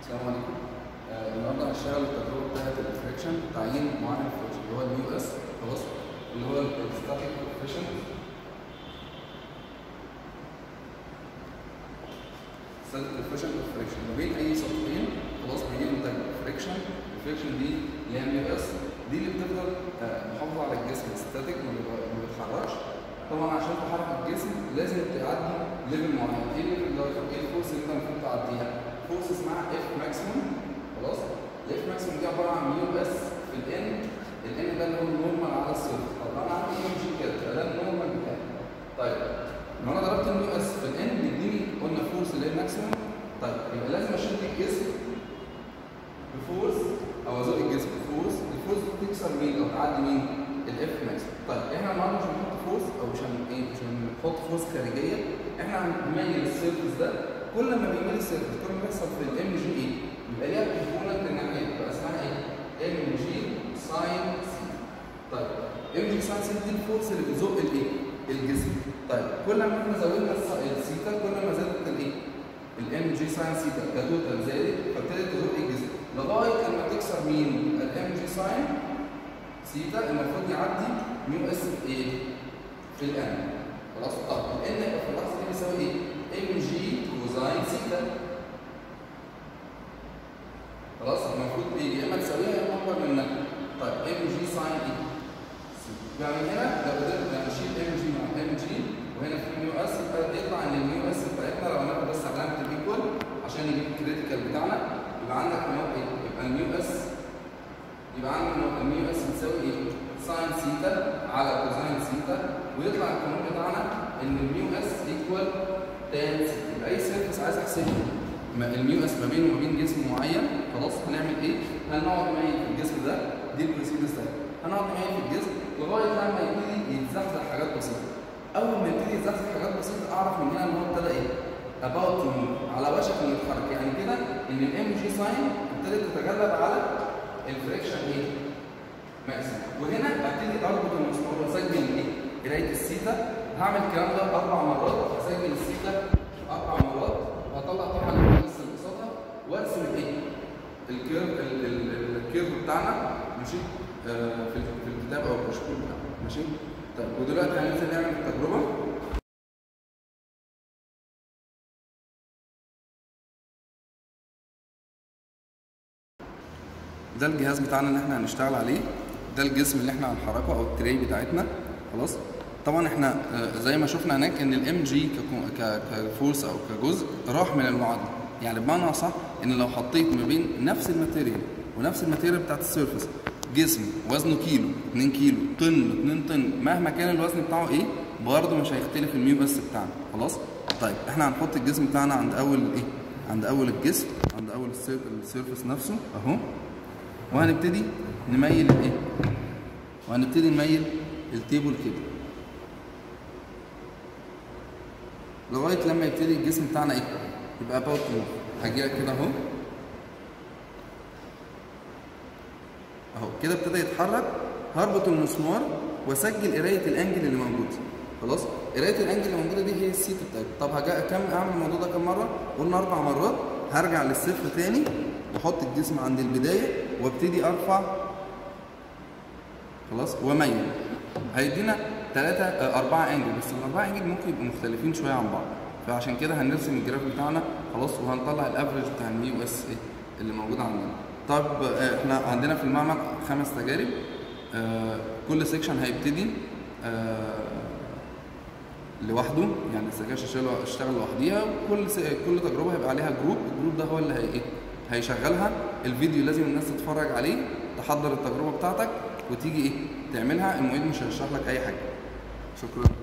السلام عليكم آه، النهارده هشتغل التجربه بتاعت الفريكشن تعيين معامل الفريكشن اللي هو اليو اس خلاص اللي هو الستاتيك كوفيشنت ستاتيك كوفيشنت والفريكشن ما بين اي سطحين خلاص بيجي منتج فريكشن الفريكشن دي اللي هي اليو اس دي اللي بتفضل آه، محافظه على الجسم ستاتيك ما بيبقى- ما بيتحركش طبعا عشان تحرك الجسم لازم تعدي ليفل معين ايه الليفل اللي هو ايه الفورس اللي انت المفروض تعديها فورس اسمها اف ماكسيموم خلاص الاف ماكسيموم دي عباره عن يو اس في الان الان ده اللي هو النورمال على الصفر طب انا عندي ام جي كده يبقى ده النورمال بتاعي طيب لو انا ضربت اليو اس في الان بيديني قلنا فورس اللي هي الماكسيموم طيب يبقى لازم اشد الجسم بفورس او ازق الجسم بفورس الفورس دي تكسر مين او تعدي مين الاف ماكسيموم طيب احنا النهارده مش هنحط فورس او مش هن ايه مش هنحط فورس خارجيه احنا هنميل السيرفس ده كل ما بيميل السيرفس كل ما بيحصل في الام جي ايه يبقى ليها كومبوننت الناحيه يبقى اسمها ايه ام جي ساين سي طيب ام جي ساين سي دي الفورس اللي بتزق الايه الجسم طيب كل ما احنا زودنا الس- السيتا كل ما زادت الايه الام جي ساين سيتا كتوتال زادت فابتدت تزق الجسم لغايه لما تكسر مين الام جي ساين سيتا المفروض يعدي ميو اس في ايه في الان خلاص طب الان في اللحظه دي بيساوي ايه ام جي كوزاين سيتا خلاص المفروض ايه يا اما تساويها يا اما اكبر منها طيب ام جي ساين ايه يعني هنا لو قدرنا نشيل ام جي مع ام جي وهنا في ميو اس يبقى يطلع ان الميو اس بتاعتنا لو هناخد بس علامه الايكوال عشان نجيب الكريتيكال بتاعنا يبقى عندك هنا ايه يبقى الميو اس يبقى عندنا الميو اس بتساوي ايه ساين سيتا على كوزاين سيتا ويطلع القانون بتاعنا ان الميو اس ايكوال تان سيتا يبقى اي سيرفيس عايز احسبه ما الميو اس ما بينه وما بين جسم معين خلاص هنعمل ايه؟ هنقعد نميل في الجسم ده دي البروسيدرز ده هنقعد نميل في الجسم لغايه لما يبتدي يتزحزح حاجات بسيطه اول ما يبتدي يتزحزح حاجات بسيطه اعرف من هنا ان هو ابتدى ايه؟ about to move على وشك انه يتحرك يعني كده ان الام جي ساين ابتدت تتغلب على الفريكشن ايه؟ ماكسيمم وهنا ابتدي اربط المسمار واسجل ايه؟ قرايه السيتا هعمل الكلام ده اربع مرات هسجل السيتا اربع مرات وهطلع طبعا الناس اللي قصادها وارسم الايه؟ الكيرف ال- ال- الكيرف بتاعنا ماشي آه في في الكتاب او الكشكول بتاعنا ماشي؟ طيب ودلوقتي هننزل نعمل التجربه ده الجهاز بتاعنا اللي احنا هنشتغل عليه ده الجسم اللي احنا هنحركه او التري بتاعتنا خلاص طبعا احنا آه، زي ما شفنا هناك ان الام جي كفورس او كجزء راح من المعادله يعني بمعنى اصح ان لو حطيت ما بين نفس الماتيريال ونفس الماتيريال بتاعت السيرفس جسم وزنه كيلو 2 كيلو طن 2 طن مهما كان الوزن بتاعه ايه برضه مش هيختلف الميو اس بتاعنا خلاص طيب احنا هنحط الجسم بتاعنا عند اول ايه عند اول الجسم عند اول السير- السيرفس نفسه اهو وهنبتدي نميل الايه وهنبتدي نميل التيبل كده لغايه لما يبتدي الجسم بتاعنا ايه يبقى about to move هجي لك كده اهو اهو كده ابتدى يتحرك هربط المسمار واسجل قرايه الانجل اللي موجود خلاص قرايه الانجل اللي موجوده دي هي السيت بتاعتي طب هجا كم اعمل الموضوع ده كم مره قلنا اربع مرات هرجع للصفر تاني واحط الجسم عند البدايه وابتدي ارفع خلاص واميل هيدينا ثلاثة أربعة أنجل بس الأربعة أنجل ممكن يبقوا مختلفين شوية عن بعض فعشان كده هنرسم الجراف بتاعنا خلاص وهنطلع الافرج بتاع الميو اس ايه اللي موجود عندنا طب آه، احنا عندنا في المعمل خمس تجارب آه، كل سيكشن هيبتدي آه، لوحده يعني السكاشن اشتغل اشتغل لوحديها وكل س... كل تجربه هيبقى عليها جروب الجروب ده هو اللي هي ايه هيشغلها الفيديو لازم الناس تتفرج عليه تحضر التجربه بتاعتك وتيجي ايه تعملها المعيد مش هيشرح لك اي حاجه شكرا